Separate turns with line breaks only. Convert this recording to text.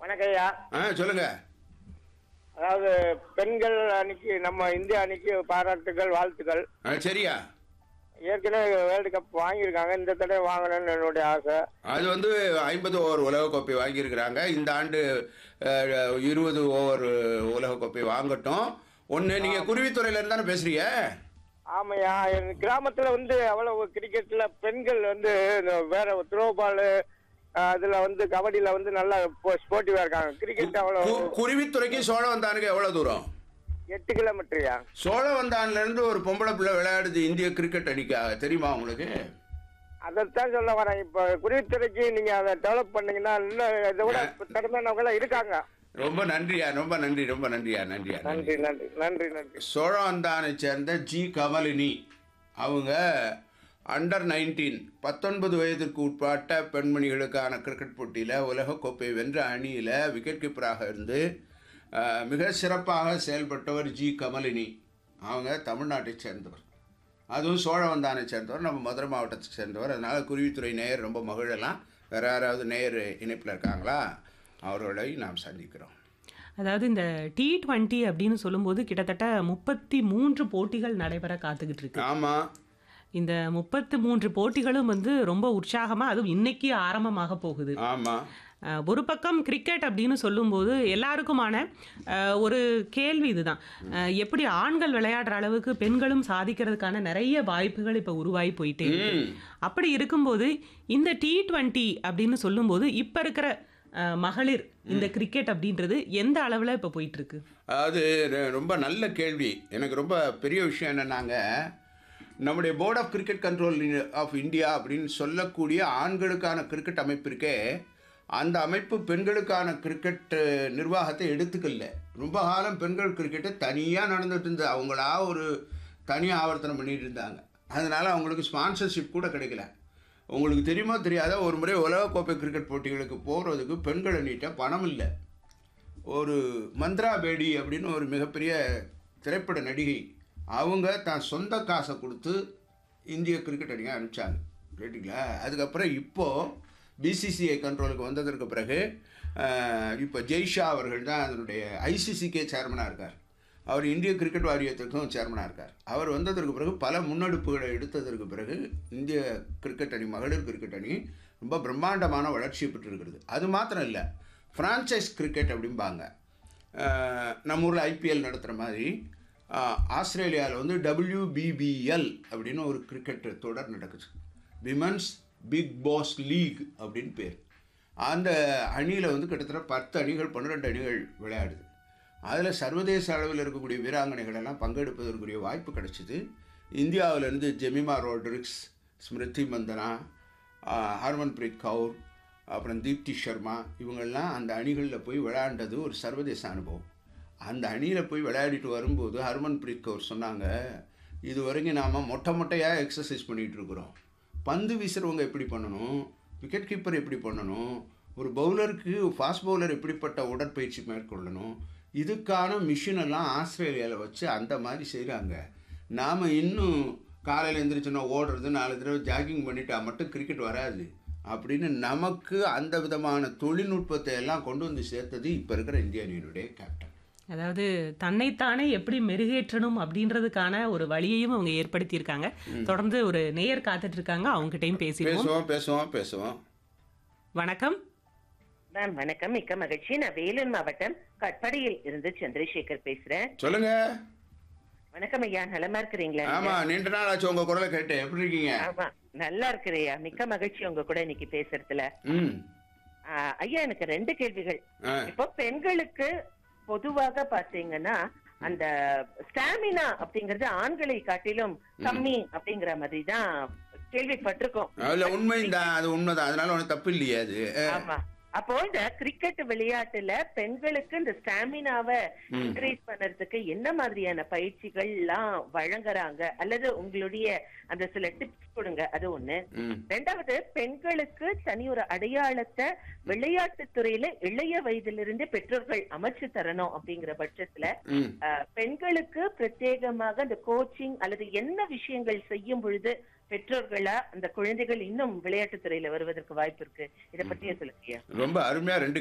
வணக்கம் ஐயா
ஆ சொல்லுங்க
அதாவது பெண்கள் அன்னைக்கு நம்ம இந்திய அன்னைக்கு பாராட்டுகள் வாழ்த்துக்கள்
ஆ, சரியா
ஏற்கனவே வேர்ல்டு கப் வாங்கியிருக்காங்க இந்த தடவை வாங்கணும்னு என்னுடைய ஆசை
அது வந்து ஐம்பது ஓவர் உலகக்கோப்பை வாங்கியிருக்கிறாங்க இந்த ஆண்டு அஹ், இருபது ஓவர் உலகக்கோப்பை வாங்கட்டும் ஒன்று நீங்கள் குருவித்துறையில இருந்து தானே பேசுறீங்க
ஆமையா என் கிராமத்துல வந்து அவ்வளவு கிரிக்கெட்ல பெண்கள் வந்து இந்த வேற த்ரோ பால் அதுல வந்து கபடியில வந்து நல்லா ஸ்போர்ட்டிவா இருக்காங்க கிரிக்கெட் அவ்வளவு
கு- குருவித்துறைக்கு சோழவந்தானுக்கு எவ்வளோ தூரம்
எட்டு கிலோமீட்டர்யா
சோழவந்தான்ல இருந்து ஒரு பொம்பளை பிள்ளை விளையாடுது இந்திய கிரிக்கெட் அணிக்காக தெரியுமா உங்களுக்கு
அதைத்தான் சொல்ல வரேன் இப்ப குருவித்துறைக்கு நீங்க அதை டெவலப் பண்ணீங்கன்னா இன்னும் இதை விட திறமையானவங்க எல்லாம் இருக்காங்க
ரொம்ப நன்றியா ரொம்ப நன்றி ரொம்ப நன்றியா நன்றியா நன்றி
நன்றி நன்றி நன்றி நன்றி
சோழவந்தானை சேர்ந்த ஜி கமலினி அவங்க அண்டர் நைன்டீன் பத்தொன்பது வயதிற்கு உட்பட்ட பெண்மணிகளுக்கான கிரிக்கெட் போட்டியில் உலகக்கோப்பை வென்ற அணியில் விக்கெட் கீப்பராக இருந்து அஹ், மிக சிறப்பாக செயல்பட்டவர் ஜி கமலினி அவங்க தமிழ்நாட்டை சேர்ந்தவர் அதுவும் சோழவந்தானை சேர்ந்தவர் நம்ம மதுரை மாவட்டத்தை சேர்ந்தவர் அதனால் குருவித்துறை நேயர் ரொம்ப மகிழலாம் வேறு யாராவது நேயர் இணைப்பில் இருக்காங்களா அவர்களை நாம் சந்திக்கிறோம்
அதாவது இந்த டி டுவெண்ட்டி அப்படின்னு சொல்லும்போது கிட்டத்தட்ட முப்பத்தி மூன்று போட்டிகள் நடைபெற காத்துக்கிட்டு இருக்கு
ஆமாம்
இந்த முப்பத்து மூன்று போட்டிகளும் வந்து ரொம்ப உற்சாகமா அதுவும் இன்னைக்கு ஆரம்பமாக போகுது
ஆமாம்
அஹ், ஒரு பக்கம் கிரிக்கெட் அப்படின்னு சொல்லும்போது எல்லாருக்குமான அஹ், ஒரு கேள்வி இதுதான் அஹ், எப்படி ஆண்கள் விளையாடுற அளவுக்கு பெண்களும் சாதிக்கிறதுக்கான நிறைய வாய்ப்புகள் இப்போ உருவாகி போயிட்டே இருக்கு
ம்
அப்படி இருக்கும்போது இந்த டி டுவெண்ட்டி அப்படின்னு சொல்லும்போது இப்போ இருக்கிற அஹ், மகளிர் இந்த கிரிக்கெட் அப்படின்றது எந்த அளவில் இப்போ போயிட்டு இருக்கு
அதாவது ரொ- ரொம்ப நல்ல கேள்வி எனக்கு ரொம்ப பெரிய விஷயம் என்னன்னாங்க நம்முடைய board of cricket control of India அப்படின்னு சொல்லக்கூடிய ஆண்களுக்கான கிரிக்கெட் அமைப்பு இருக்கே அந்த அமைப்பு பெண்களுக்கான கிரிக்கெட் நிர்வாகத்தை எடுத்துக்கல ரொம்ப காலம் பெண்கள் கிரிக்கெட்டு தனியாக நடந்துட்டு இருந்தது அவங்களா ஒரு தனி ஆவர்த்தனம் பண்ணிட்டு இருந்தாங்க அதனால அவங்களுக்கு ஸ்பான்சர்ஷிப் கூட கிடைக்கல உங்களுக்கு தெரியுமோ தெரியாத ஒரு முறை உலகக்கோப்பை கிரிக்கெட் போட்டிகளுக்கு போகிறதுக்கு பெண்கள் அணிட்ட பணம் இல்லை ஒரு மந்த்ரா பேடி அப்படின்னு ஒரு மிகப்பெரிய திரைப்பட நடிகை அவங்க தான் சொந்த காசை கொடுத்து இந்திய கிரிக்கெட் அணியை அனுப்பிச்சாங்க ரைட்டுங்களா அதுக்கப்புறம் இப்போது பிசிசிஐ கண்ட்ரோலுக்கு வந்ததற்கு பிறகு அஹ், இப்போ ஜெய்ஷா அவர்கள் தான் அதனுடைய ஐசிசிக்கே சேர்மனாக இருக்கார் அவர் இந்திய கிரிக்கெட் வாரியத்துக்கும் சேர்மனாக இருக்கார் அவர் வந்ததற்கு பிறகு பல முன்னெடுப்புகளை எடுத்ததற்கு பிறகு இந்திய கிரிக்கெட் அணி மகளிர் கிரிக்கெட் அணி ரொம்ப பிரம்மாண்டமான வளர்ச்சி பெற்றிருக்கிறது அது மாத்திரம் இல்லை ஃப்ரான்ச்சைஸ் கிரிக்கெட் அப்படிம்பாங்க அஹ், நம்ம ஊரில் ஐபிஎல் நடத்துகிற மாதிரி ஆஸ்திரேலியாவில் வந்து WBBL அப்படின்னு ஒரு கிரிக்கெட் தொடர் நடக்குது விமன்ஸ் பிக் பாஸ் லீக் அப்படின்னு பேர் அந்த அணியில் வந்து கிட்டத்தட்ட பத்து அணிகள் பன்னிரெண்டு அணிகள் விளையாடுது அதில் சர்வதேச அளவில் இருக்கக்கூடிய வீராங்கனைகள் எல்லாம் பங்கெடுப்பதற்குரிய வாய்ப்பு கிடைச்சிது இந்தியாவிலேருந்து ஜெமிமா ரோட்ரிக்ஸ் ஸ்மிருதி மந்தனா ஆஹ், ஹர்மன்பிரீத் கவுர் அப்புறம் தீப்தி சர்மா இவங்கெல்லாம் அந்த அணிகளில் போய் விளையாண்டது ஒரு சர்வதேச அனுபவம் அந்த அணியில் போய் விளையாடிட்டு வரும்போது ஹர்மன்பிரீத் கவுர் சொன்னாங்க இது வரைக்கும் நாம் மொட்டை மொட்டையாக எக்ஸசைஸ் பண்ணிகிட்டு இருக்கிறோம் பந்து வீசுறவங்க எப்படி பண்ணணும் விக்கெட் கீப்பர் எப்படி பண்ணணும் ஒரு பவுலருக்கு ஃபாஸ்ட் பவுலர் எப்படிப்பட்ட உடற்பயிற்சி மேற்கொள்ளணும் இதுக்கான மிஷின் எல்லாம் ஆஸ்திரேலியாவில் வச்சு அந்த மாதிரி செய்கிறாங்க நாம் இன்னும் காலையில் எழுந்திரிச்சோன்னா ஓடுறது நாலு தடவை ஜாகிங் பண்ணிட்டா மட்டும் கிரிக்கெட் வராது அப்படின்னு நமக்கு அந்த விதமான தொழில்நுட்பத்தை எல்லாம் கொண்டு வந்து சேர்த்தது இப்போ இருக்கிற இந்திய அணியினுடைய கேப்டன்
அதாவது தன்னைத்தானே எப்படி மெருகேற்றணும் அப்படின்றதுக்கான ஒரு வழியையும் அவங்க ஏற்படுத்தியிருக்காங்க தொடர்ந்து ஒரு நேயர் காத்துட்டு இருக்காங்க அவங்ககிட்டயும் பேசிடுவோம்
பேசுவோம் பேசுவோம் பேசுவோம்
வணக்கம்
மேம் வணக்கம் மிக்க மகிழ்ச்சி நான் வேலூர் மாவட்டம் கட்படியில் இருந்து சந்திரசேகர் பேசுறேன்
சொல்லுங்க
வணக்கம் ஐயா நலமா இருக்கிறீங்களா நீங்க?
ஆமா நீண்ட நாள் ஆச்சு உங்க குரலை கேட்டு எப்படி இருக்கீங்க
ஆமா நல்லா இருக்கிறையா மிக்க மகிழ்ச்சி உங்க கூட இன்னைக்கு பேசுறதுல
ம்
ஆ, ஐயா எனக்கு ரெண்டு கேள்விகள்
ஆ.
இப்போ பெண்களுக்கு பொதுவாக பாத்தீங்கன்னா அந்த ஸ்டாமினா அப்படிங்கறது ஆண்களை காட்டிலும் கம்மி அப்படிங்கிற மாதிரி தான் கேள்விப்பட்டிருக்கோம்
அதுல உண்மைதான் அது உண்மைதான் அதனால ஒன்றும் தப்பு இல்லையே அது
ஆமா அப்போ இந்த கிரிக்கெட் விளையாட்டுல பெண்களுக்கு இந்த ஸ்டாமினாவை இன்க்ரீஸ் பண்றதுக்கு என்ன மாதிரியான பயிற்சிகள் எல்லாம் வழங்குறாங்க அல்லது உங்களுடைய அந்த சில டிப்ஸ் கொடுங்க அது ஒண்ணு
ம்
ரெண்டாவது பெண்களுக்கு தனி ஒரு அடையாளத்தை விளையாட்டு துறையில இளைய வயதிலிருந்து பெற்றோர்கள் அமைச்சு தரணும் அப்படிங்கிற பட்சத்துல
ம்
அஹ், பெண்களுக்கு பிரத்யேகமாக அந்த கோச்சிங் அல்லது என்ன விஷயங்கள் செய்யும் பொழுது பெற்றோர்களா அந்த குழந்தைகள் இன்னும் விளையாட்டு துறையில வருவதற்கு வாய்ப்பு இருக்கு இத பத்தியே சொல்லுங்க
ரொம்ப அருமையா ரெண்டு